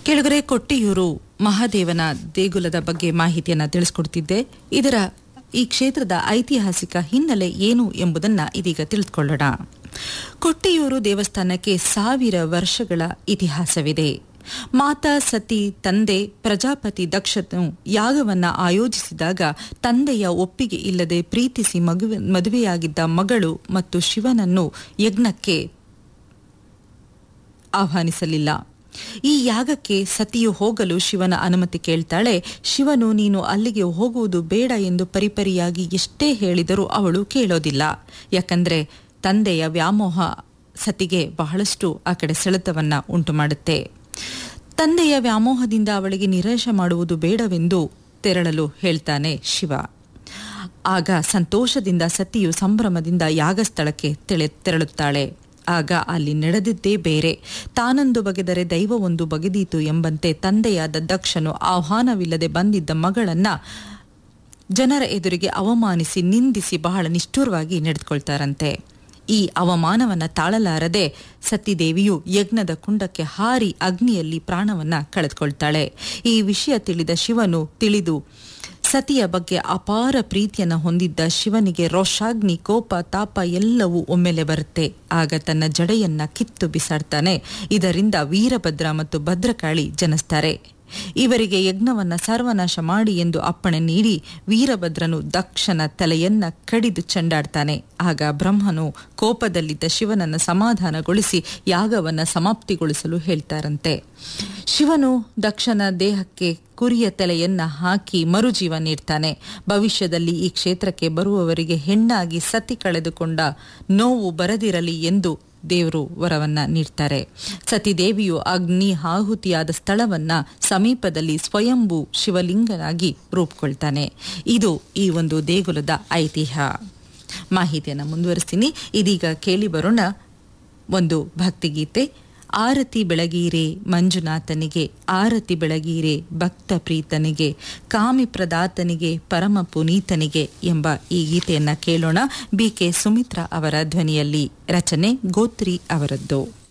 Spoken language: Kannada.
ಕೆಳಗರೆ ಕೊಟ್ಟಿಯೂರು ಮಹಾದೇವನ ದೇಗುಲದ ಬಗ್ಗೆ ಮಾಹಿತಿಯನ್ನ ತಿಳಿಸ್ಕೊಡ್ತಿದ್ದೆ ಇದರ ಈ ಕ್ಷೇತ್ರದ ಐತಿಹಾಸಿಕ ಹಿನ್ನೆಲೆ ಏನು ಎಂಬುದನ್ನ ಇದೀಗ ತಿಳಿದುಕೊಳ್ಳೋಣ ಕೊಟ್ಟಿಯೂರು ದೇವಸ್ಥಾನಕ್ಕೆ ಸಾವಿರ ವರ್ಷಗಳ ಇತಿಹಾಸವಿದೆ ಮಾತಾ ಸತಿ ತಂದೆ ಪ್ರಜಾಪತಿ ದಕ್ಷನು ಯಾಗವನ್ನ ಆಯೋಜಿಸಿದಾಗ ತಂದೆಯ ಒಪ್ಪಿಗೆ ಇಲ್ಲದೆ ಪ್ರೀತಿಸಿ ಮಗುವೆ ಮದುವೆಯಾಗಿದ್ದ ಮಗಳು ಮತ್ತು ಶಿವನನ್ನು ಯಜ್ಞಕ್ಕೆ ಆಹ್ವಾನಿಸಲಿಲ್ಲ ಈ ಯಾಗಕ್ಕೆ ಸತಿಯು ಹೋಗಲು ಶಿವನ ಅನುಮತಿ ಕೇಳ್ತಾಳೆ ಶಿವನು ನೀನು ಅಲ್ಲಿಗೆ ಹೋಗುವುದು ಬೇಡ ಎಂದು ಪರಿಪರಿಯಾಗಿ ಎಷ್ಟೇ ಹೇಳಿದರೂ ಅವಳು ಕೇಳೋದಿಲ್ಲ ಯಾಕಂದ್ರೆ ತಂದೆಯ ವ್ಯಾಮೋಹ ಸತಿಗೆ ಬಹಳಷ್ಟು ಆ ಕಡೆ ಸೆಳೆತವನ್ನ ಉಂಟು ಮಾಡುತ್ತೆ ತಂದೆಯ ವ್ಯಾಮೋಹದಿಂದ ಅವಳಿಗೆ ನಿರಾಶ ಮಾಡುವುದು ಬೇಡವೆಂದು ತೆರಳಲು ಹೇಳ್ತಾನೆ ಶಿವ ಆಗ ಸಂತೋಷದಿಂದ ಸತಿಯು ಸಂಭ್ರಮದಿಂದ ಯಾಗಸ್ಥಳಕ್ಕೆ ತೆಳೆ ತೆರಳುತ್ತಾಳೆ ಆಗ ಅಲ್ಲಿ ನಡೆದಿದ್ದೇ ಬೇರೆ ತಾನೊಂದು ಬಗೆದರೆ ದೈವವೊಂದು ಬಗೆದೀತು ಎಂಬಂತೆ ತಂದೆಯಾದ ದಕ್ಷನು ಆಹ್ವಾನವಿಲ್ಲದೆ ಬಂದಿದ್ದ ಮಗಳನ್ನ ಜನರ ಎದುರಿಗೆ ಅವಮಾನಿಸಿ ನಿಂದಿಸಿ ಬಹಳ ನಿಷ್ಠುರವಾಗಿ ನಡೆದುಕೊಳ್ತಾರಂತೆ ಈ ಅವಮಾನವನ್ನ ತಾಳಲಾರದೆ ಸತಿದೇವಿಯು ಯಜ್ಞದ ಕುಂಡಕ್ಕೆ ಹಾರಿ ಅಗ್ನಿಯಲ್ಲಿ ಪ್ರಾಣವನ್ನ ಕಳೆದುಕೊಳ್ತಾಳೆ ಈ ವಿಷಯ ತಿಳಿದ ಶಿವನು ತಿಳಿದು ಸತಿಯ ಬಗ್ಗೆ ಅಪಾರ ಪ್ರೀತಿಯನ್ನ ಹೊಂದಿದ್ದ ಶಿವನಿಗೆ ರೋಷಾಗ್ನಿ ಕೋಪ ತಾಪ ಎಲ್ಲವೂ ಒಮ್ಮೆಲೆ ಬರುತ್ತೆ ಆಗ ತನ್ನ ಜಡೆಯನ್ನ ಕಿತ್ತು ಬಿಸಾಡ್ತಾನೆ ಇದರಿಂದ ವೀರಭದ್ರ ಮತ್ತು ಭದ್ರಕಾಳಿ ಜನಿಸ್ತಾರೆ ಇವರಿಗೆ ಯಜ್ಞವನ್ನ ಸರ್ವನಾಶ ಮಾಡಿ ಎಂದು ಅಪ್ಪಣೆ ನೀಡಿ ವೀರಭದ್ರನು ದಕ್ಷನ ತಲೆಯನ್ನ ಕಡಿದು ಚೆಂಡಾಡ್ತಾನೆ ಆಗ ಬ್ರಹ್ಮನು ಕೋಪದಲ್ಲಿದ್ದ ಶಿವನನ್ನ ಸಮಾಧಾನಗೊಳಿಸಿ ಯಾಗವನ್ನ ಸಮಾಪ್ತಿಗೊಳಿಸಲು ಹೇಳ್ತಾರಂತೆ ಶಿವನು ದಕ್ಷನ ದೇಹಕ್ಕೆ ಕುರಿಯ ತಲೆಯನ್ನ ಹಾಕಿ ಮರುಜೀವ ನೀಡ್ತಾನೆ ಭವಿಷ್ಯದಲ್ಲಿ ಈ ಕ್ಷೇತ್ರಕ್ಕೆ ಬರುವವರಿಗೆ ಹೆಣ್ಣಾಗಿ ಸತಿ ಕಳೆದುಕೊಂಡ ನೋವು ಬರದಿರಲಿ ಎಂದು ದೇವರು ವರವನ್ನ ನೀಡ್ತಾರೆ ಸತಿದೇವಿಯು ಅಗ್ನಿ ಆಹುತಿಯಾದ ಸ್ಥಳವನ್ನ ಸಮೀಪದಲ್ಲಿ ಸ್ವಯಂಭೂ ಶಿವಲಿಂಗನಾಗಿ ರೂಪುಕೊಳ್ತಾನೆ ಇದು ಈ ಒಂದು ದೇಗುಲದ ಐತಿಹ್ಯ ಮಾಹಿತಿಯನ್ನು ಮುಂದುವರಿಸ್ತೀನಿ ಇದೀಗ ಕೇಳಿ ಬರೋಣ ಒಂದು ಭಕ್ತಿಗೀತೆ ಆರತಿ ಬೆಳಗೀರೆ ಮಂಜುನಾಥನಿಗೆ ಆರತಿ ಬೆಳಗೀರೆ ಭಕ್ತ ಪ್ರೀತನಿಗೆ ಕಾಮಿ ಪ್ರದಾತನಿಗೆ ಪರಮ ಪುನೀತನಿಗೆ ಎಂಬ ಈ ಗೀತೆಯನ್ನ ಕೇಳೋಣ ಬಿ ಕೆ ಸುಮಿತ್ರಾ ಅವರ ಧ್ವನಿಯಲ್ಲಿ ರಚನೆ ಗೋತ್ರಿ ಅವರದ್ದು